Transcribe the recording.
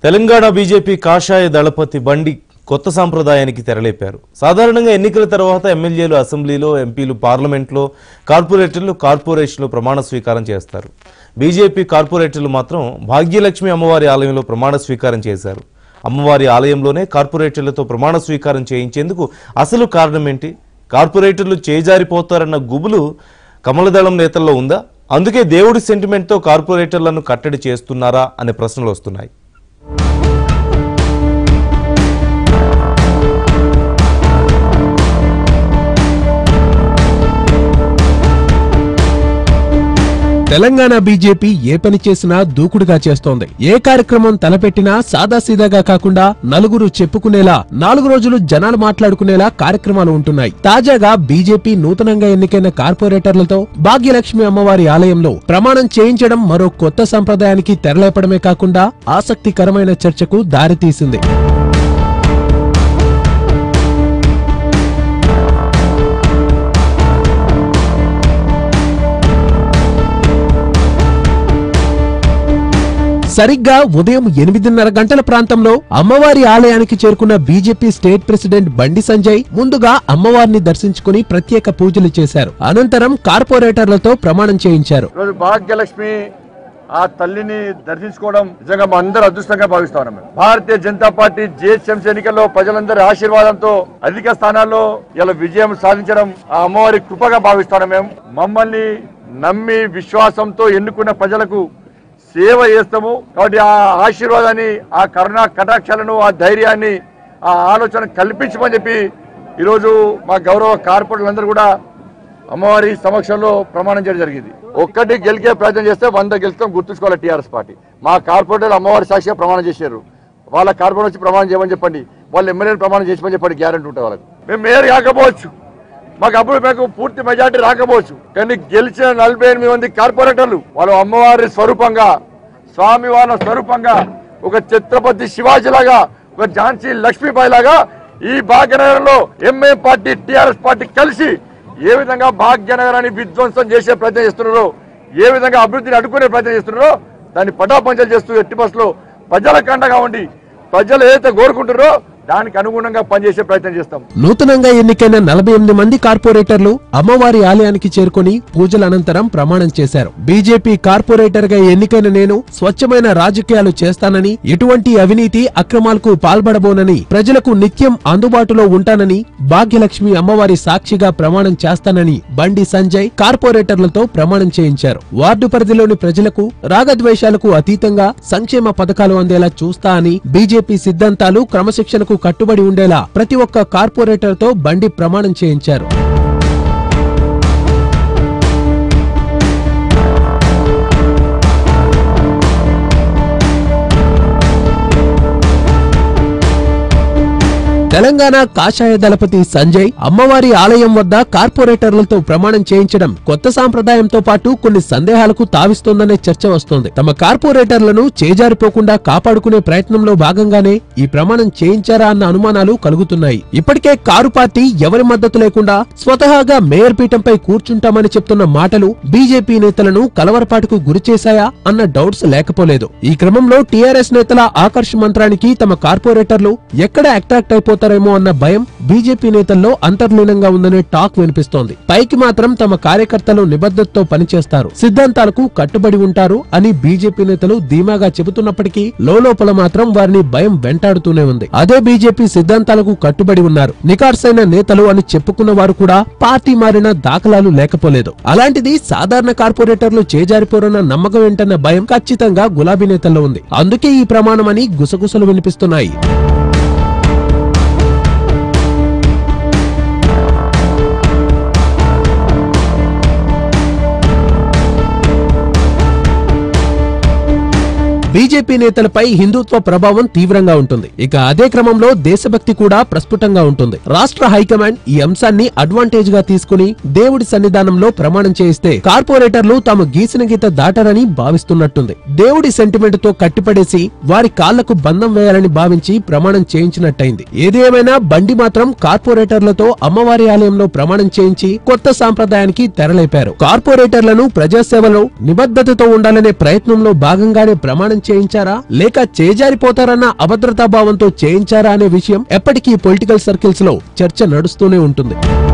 Telangana BJP కాషాయ దళపతి బండి కొత్త సాంప్రదాయానికి తెరలేపారు సాధారణంగా ఎన్నికల తర్వాత ఎమ్మెల్యేలు అసెంబ్లీలో ఎంపీలు పార్లమెంట్లో కార్పొరేటర్లు కార్పొరేషన్లు ప్రమాణ స్వీకారం చేస్తారు బీజేపీ కార్పొరేటర్లు మాత్రం భాగ్యలక్ష్మి అమ్మవారి ఆలయంలో ప్రమాణ స్వీకారం చేశారు అమ్మవారి ఆలయంలోనే కార్పొరేటర్లతో ప్రమాణ స్వీకారం చేయించేందుకు అసలు కారణం ఏంటి కార్పొరేటర్లు చేజారిపోతారన్న గుబులు కమలదళం నేతల్లో ఉందా అందుకే దేవుడి సెంటిమెంట్తో కార్పొరేటర్లను కట్టడి చేస్తున్నారా అనే ప్రశ్నలు వస్తున్నాయి తెలంగాణ బీజేపీ ఏ పని చేసినా దూకుడుగా చేస్తోంది ఏ కార్యక్రమం తలపెట్టినా సాదాసీదాగా కాకుండా నలుగురు చెప్పుకునేలా నాలుగు రోజులు జనాలు మాట్లాడుకునేలా కార్యక్రమాలు ఉంటున్నాయి తాజాగా బీజేపీ నూతనంగా ఎన్నికైన కార్పొరేటర్లతో భాగ్యలక్ష్మి అమ్మవారి ఆలయంలో ప్రమాణం చేయించడం మరో కొత్త సంప్రదాయానికి తెరలేపడమే కాకుండా ఆసక్తికరమైన చర్చకు దారితీసింది సరిగ్గా ఉదయం ఎనిమిదిన్నర గంటల ప్రాంతంలో అమ్మవారి ఆలయానికి చేరుకున్న బీజేపీ స్టేట్ ప్రెసిడెంట్ బండి సంజయ్ ముందుగా అమ్మవారిని దర్శించుకుని ప్రత్యేక పూజలు చేశారు అనంతరం కార్పొరేటర్లతో ప్రమాణం చేయించారు ఈరోజు భాగ్యలక్ష్మి ఆ తల్లిని దర్శించుకోవడం నిజంగా మా అందరూ అదృష్టంగా భావిస్తా ఉన్నాం మేము. భారతీయ జనతా పార్టీ జిహెచ్ఎంసీ ఎన్నికల్లో ప్రజలందరి ఆశీర్వాదంతో అధిక స్థానాల్లో ఇలా విజయం సాధించడం ఆ అమ్మవారి కృపగా భావిస్తాను మేము మమ్మల్ని నమ్మి విశ్వాసంతో ఎన్నుకున్న ప్రజలకు సేవ చేస్తాము కాబట్టి ఆ ఆశీర్వాదాన్ని ఆ కరుణా కటాక్షాలను ఆ ధైర్యాన్ని ఆ ఆలోచన కల్పించమని చెప్పి ఈరోజు మా గౌరవ కార్పొరేటర్లందరూ కూడా అమ్మవారి సమక్షంలో ప్రమాణం చేయడం జరిగింది ఒక్కటి గెలికే ప్రయత్నం చేస్తే వంద గెలుస్తాం గుర్తుంచుకోవాలి టీఆర్ఎస్ పార్టీ మా కార్పొరేటర్ అమ్మవారి సాక్షిగా ప్రమాణం చేశారు వాళ్ళ కార్పొరేటర్ వచ్చి ప్రమాణం చేయమని చెప్పండి వాళ్ళ ఎమ్మెల్యేని ప్రమాణం చేసమని చెప్పండి గ్యారంటీ ఉంటుంది వాళ్ళకి మేము మేయర్ కాకపోవచ్చు మాకు అప్పుడు మాకు పూర్తి మెజార్టీ రాకపోవచ్చు కానీ గెలిచిన నలభై ఎనిమిది మంది కార్పొరేటర్లు వాళ్ళు అమ్మవారి స్వరూపంగా స్వామి వారి స్వరూపంగా ఒక ఛత్రపతి శివాజీ లాగా ఒక ఝాన్సీ లక్ష్మీబాయి లాగా ఈ భాగ్యనగరంలో ఎంఏ పార్టీ టిఆర్ఎస్ పార్టీ కలిసి ఏ విధంగా భాగ్యనగరాన్ని విధ్వంసం చేసే ప్రయత్నం చేస్తున్నారో ఏ విధంగా అభివృద్ధిని అడ్డుకునే ప్రయత్నం చేస్తున్నారో దాన్ని పటాపంచలు చేస్తూ ఎట్టి బస్సులో ప్రజల కండగా ఉండి ప్రజలు ఏదైతే కోరుకుంటారో దానికి అనుగుణంగా పనిచేసే ప్రయత్నం చేస్తాం నూతనంగా ఎన్నికైన నలభై ఎనిమిది మంది కార్పొరేటర్లు అమ్మవారి ఆలయానికి చేరుకుని పూజల అనంతరం ప్రమాణం చేశారు బీజేపీ కార్పొరేటర్ గా ఎన్నికైన నేను స్వచ్ఛమైన రాజకీయాలు చేస్తానని ఎటువంటి అవినీతి అక్రమాలకు పాల్పడబోనని ప్రజలకు నిత్యం అందుబాటులో ఉంటానని భాగ్యలక్ష్మి అమ్మవారి సాక్షిగా ప్రమాణం చేస్తానని బండి సంజయ్ కార్పొరేటర్లతో ప్రమాణం చేయించారు వార్డు పరిధిలోని ప్రజలకు రాగద్వేషాలకు అతీతంగా సంక్షేమ పథకాలు అందేలా చూస్తా అని బీజేపీ సిద్ధాంతాలు క్రమశిక్షణకు కట్టుబడి ఉండేలా ప్రతి ఒక్క కార్పొరేటర్తో బండి ప్రమాణం చేయించారు తెలంగాణ కాషాయ దళపతి సంజయ్ అమ్మవారి ఆలయం వద్ద కార్పొరేటర్లతో ప్రమాణం చేయించడం కొత్త సాంప్రదాయంతో పాటు కొన్ని సందేహాలకు తావిస్తోందనే చర్చ వస్తోంది తమ కార్పొరేటర్లను చేజారిపోకుండా కాపాడుకునే ప్రయత్నంలో భాగంగానే ఈ ప్రమాణం చేయించారా అన్న అనుమానాలు కలుగుతున్నాయి ఇప్పటికే కారు పార్టీ ఎవరి మద్దతు లేకుండా స్వతహాగా మేయర్ పీఠంపై కూర్చుంటామని చెప్తున్న మాటలు బీజేపీ నేతలను కలవరపాటుకు గురిచేశాయా అన్న డౌట్స్ లేకపోలేదు ఈ క్రమంలో టీఆర్ఎస్ నేతల ఆకర్ష్ మంత్రానికి తమ కార్పొరేటర్లు ఎక్కడ అట్రాక్ట్ అయిపోతారేమో అన్న భయం బీజేపీ నేతల్లో అంతర్లీనంగా ఉందనే టాక్ వినిపిస్తోంది పైకి మాత్రం తమ కార్యకర్తలు నిబద్ధతతో పనిచేస్తారు సిద్ధాంతాలకు కట్టుబడి ఉంటారు అని బీజేపీ నేతలు ధీమాగా చెబుతున్నప్పటికీ లోపల మాత్రం వారిని భయం వెంటాడుతూనే ఉంది అదే బీజేపీ సిద్ధాంతాలకు కట్టుబడి ఉన్నారు నికార్సైన నేతలు అని చెప్పుకున్న వారు కూడా పార్టీ మారిన దాఖలాలు లేకపోలేదు అలాంటిది సాధారణ కార్పొరేటర్లు చేజారిపోరన్న నమ్మకం ఏంటన్న భయం ఖచ్చితంగా గులాబీ నేతల్లో ఉంది అందుకే ఈ ప్రమాణమని గుసగుసలు వినిపిస్తున్నాయి బీజేపీ నేతలపై హిందుత్వ ప్రభావం తీవ్రంగా ఉంటుంది ఇక అదే క్రమంలో దేశభక్తి కూడా ప్రస్ఫుటంగా ఉంటుంది రాష్ట్ర హైకమాండ్ ఈ అంశాన్ని అడ్వాంటేజ్ గా తీసుకుని దేవుడి సన్నిధానంలో ప్రమాణం చేయిస్తే కార్పొరేటర్లు తాము గీసిన గీత దాటరని భావిస్తున్నట్టుంది దేవుడి సెంటిమెంట్ తో కట్టిపడేసి వారి కాళ్లకు బంధం వేయాలని భావించి ప్రమాణం చేయించినట్టయింది ఏది ఏమైనా బండి మాత్రం కార్పొరేటర్లతో అమ్మవారి ఆలయంలో ప్రమాణం చేయించి కొత్త సాంప్రదాయానికి తెరలేపారు కార్పొరేటర్లను ప్రజాసేవలో నిబద్ధతతో ఉండాలనే ప్రయత్నంలో భాగంగానే ప్రమాణం చేయించారా లేక చేజారిపోతారన్న అభద్రతా భావంతో చేయించారా అనే విషయం ఎప్పటికీ పొలిటికల్ సర్కిల్స్ లో చర్చ నడుస్తూనే ఉంటుంది